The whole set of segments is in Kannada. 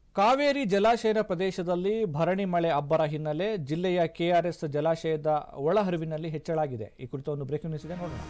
ಕಾವೇರಿ ಜಲಾಶಯದ ಪ್ರದೇಶದಲ್ಲಿ ಭರಣಿ ಮಳೆ ಅಬ್ಬರ ಹಿನ್ನೆಲೆ ಜಿಲ್ಲೆಯ ಕೆಆರ್ಎಸ್ ಜಲಾಶಯದ ಒಳಹರಿವಿನಲ್ಲಿ ಹೆಚ್ಚಳಾಗಿದೆ ಈ ಕುರಿತು ಒಂದು ಬ್ರೇಕಿಂಗ್ ನ್ಯೂಸ್ ಇದೆ ನೋಡೋಣ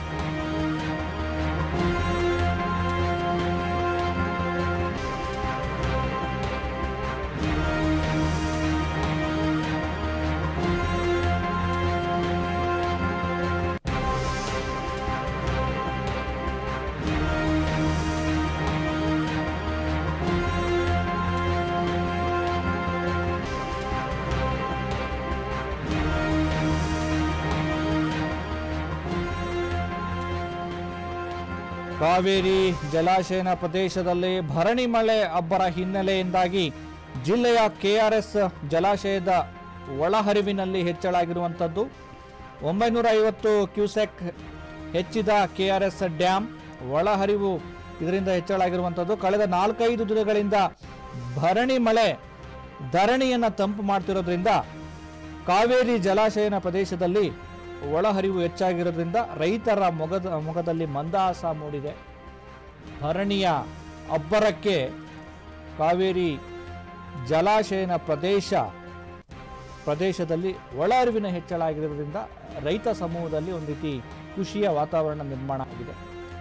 ಕಾವೇರಿ ಜಲಾಶಯನ ಪ್ರದೇಶದಲ್ಲಿ ಭರಣಿ ಮಳೆ ಅಬ್ಬರ ಹಿನ್ನೆಲೆಯಿಂದಾಗಿ ಜಿಲ್ಲೆಯ ಕೆಆರ್ಎಸ್ ಜಲಾಶಯದ ಒಳಹರಿವಿನಲ್ಲಿ ಹೆಚ್ಚಳಾಗಿರುವಂಥದ್ದು ಒಂಬೈನೂರ ಐವತ್ತು ಕ್ಯೂಸೆಕ್ ಹೆಚ್ಚಿದ ಕೆಆರ್ಎಸ್ ಡ್ಯಾಮ್ ಒಳಹರಿವು ಇದರಿಂದ ಹೆಚ್ಚಳಾಗಿರುವಂಥದ್ದು ಕಳೆದ ನಾಲ್ಕೈದು ದಿನಗಳಿಂದ ಭರಣಿ ಮಳೆ ಧರಣಿಯನ್ನು ತಂಪು ಮಾಡ್ತಿರೋದ್ರಿಂದ ಕಾವೇರಿ ಜಲಾಶಯನ ಪ್ರದೇಶದಲ್ಲಿ ಒಳಹರಿವು ಹೆಚ್ಚಾಗಿರೋದ್ರಿಂದ ರೈತರ ಮೊಗದ ಮೊಗದಲ್ಲಿ ಮಂದಹಾಸ ಮೂಡಿದೆ ಭರಣಿಯ ಅಬ್ಬರಕ್ಕೆ ಕಾವೇರಿ ಜಲಾಶಯನ ಪ್ರದೇಶ ಪ್ರದೇಶದಲ್ಲಿ ಒಳಹರಿವಿನ ಹೆಚ್ಚಳ ಆಗಿರೋದ್ರಿಂದ ರೈತ ಸಮೂಹದಲ್ಲಿ ಒಂದು ರೀತಿ ಖುಷಿಯ ವಾತಾವರಣ ನಿರ್ಮಾಣ ಆಗಿದೆ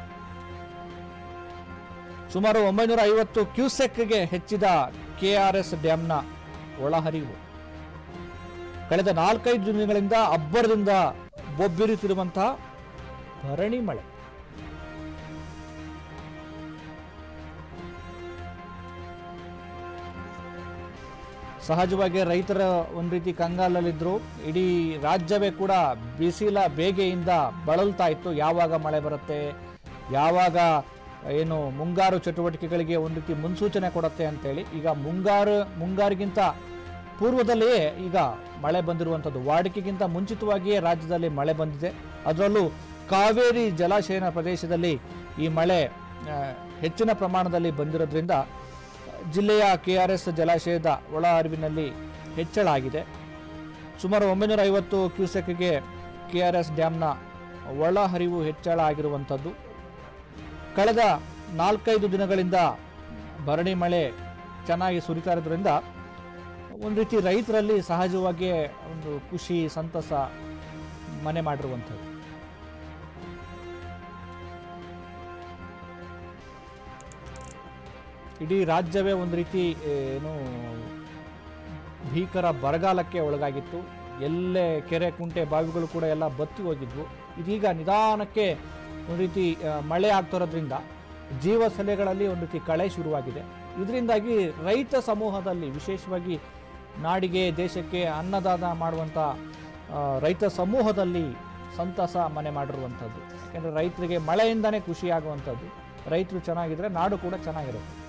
ಸುಮಾರು ಒಂಬೈನೂರ ಐವತ್ತು ಕ್ಯೂಸೆಕ್ಗೆ ಹೆಚ್ಚಿದ ಕೆಆರ್ಎಸ್ ಡ್ಯಾಮ್ನ ಒಳಹರಿವು ಕಳೆದ ನಾಲ್ಕೈದು ದಿನಗಳಿಂದ ಅಬ್ಬರದಿಂದ ಬೊಬ್ಬಿರುತ್ತಿರುವಂತಹ ಭರಣಿ ಮಳೆ ಸಹಜವಾಗಿ ರೈತರ ಒಂದು ರೀತಿ ಕಂಗಾಲಲ್ಲಿದ್ದರು ಇಡೀ ರಾಜ್ಯವೇ ಕೂಡ ಬಿಸಿಲ ಬೇಗೆಯಿಂದ ಬಳಲ್ತಾ ಇತ್ತು ಯಾವಾಗ ಮಳೆ ಬರುತ್ತೆ ಯಾವಾಗ ಏನು ಮುಂಗಾರು ಚಟುವಟಿಕೆಗಳಿಗೆ ಒಂದು ರೀತಿ ಮುನ್ಸೂಚನೆ ಕೊಡುತ್ತೆ ಅಂತೇಳಿ ಈಗ ಮುಂಗಾರು ಮುಂಗಾರಿಗಿಂತ ಪೂರ್ವದಲ್ಲಿಯೇ ಈಗ ಮಳೆ ಬಂದಿರುವಂಥದ್ದು ವಾಡಿಕೆಗಿಂತ ಮುಂಚಿತವಾಗಿಯೇ ರಾಜ್ಯದಲ್ಲಿ ಮಳೆ ಬಂದಿದೆ ಅದರಲ್ಲೂ ಕಾವೇರಿ ಜಲಾಶಯನ ಪ್ರದೇಶದಲ್ಲಿ ಈ ಮಳೆ ಆ, ಹೆಚ್ಚಿನ ಪ್ರಮಾಣದಲ್ಲಿ ಬಂದಿರೋದ್ರಿಂದ ಜಿಲ್ಲೆಯ ಕೆ ಆರ್ ಎಸ್ ಜಲಾಶಯದ ಒಳ ಹರಿವಿನಲ್ಲಿ ಹೆಚ್ಚಳ ಆಗಿದೆ ಸುಮಾರು ಒಂಬೈನೂರ ಐವತ್ತು ಕ್ಯೂಸೆಕ್ಗೆ ಕೆ ಆರ್ ಎಸ್ ಡ್ಯಾಮ್ನ ಒಳ ಹರಿವು ಹೆಚ್ಚಳ ಆಗಿರುವಂಥದ್ದು ಕಳೆದ ನಾಲ್ಕೈದು ದಿನಗಳಿಂದ ಭರಣಿ ಮಳೆ ಚೆನ್ನಾಗಿ ಸುರಿತಾ ಇರೋದ್ರಿಂದ ಒಂದು ರೀತಿ ರೈತರಲ್ಲಿ ಸಹಜವಾಗಿಯೇ ಒಂದು ಖುಷಿ ಸಂತಸ ಮನೆ ಮಾಡಿರುವಂಥದ್ದು ಇಡೀ ರಾಜ್ಯವೇ ಒಂದು ರೀತಿ ಏನು ಭೀಕರ ಬರಗಾಲಕ್ಕೆ ಒಳಗಾಗಿತ್ತು ಎಲ್ಲೇ ಕೆರೆ ಕುಂಟೆ ಬಾವಿಗಳು ಕೂಡ ಎಲ್ಲ ಬತ್ತಿ ಹೋಗಿದ್ವು ಇದೀಗ ನಿಧಾನಕ್ಕೆ ಒಂದು ರೀತಿ ಆ, ಮಳೆ ಆಗ್ತಿರೋದ್ರಿಂದ ಜೀವಸಲೆಗಳಲ್ಲಿ ಒಂದು ರೀತಿ ಕಳೆ ಶುರುವಾಗಿದೆ ಇದರಿಂದಾಗಿ ರೈತ ಸಮೂಹದಲ್ಲಿ ವಿಶೇಷವಾಗಿ ನಾಡಿಗೆ ದೇಶಕ್ಕೆ ಅನ್ನದಾನ ಮಾಡುವಂಥ ಆ, ರೈತ ಸಮೂಹದಲ್ಲಿ ಸಂತಸ ಮನೆ ಮಾಡಿರುವಂಥದ್ದು ಯಾಕೆಂದರೆ ರೈತರಿಗೆ ಮಳೆಯಿಂದನೇ ಖುಷಿಯಾಗುವಂಥದ್ದು ರೈತರು ಚೆನ್ನಾಗಿದ್ರೆ ನಾಡು ಕೂಡ ಚೆನ್ನಾಗಿರುತ್ತೆ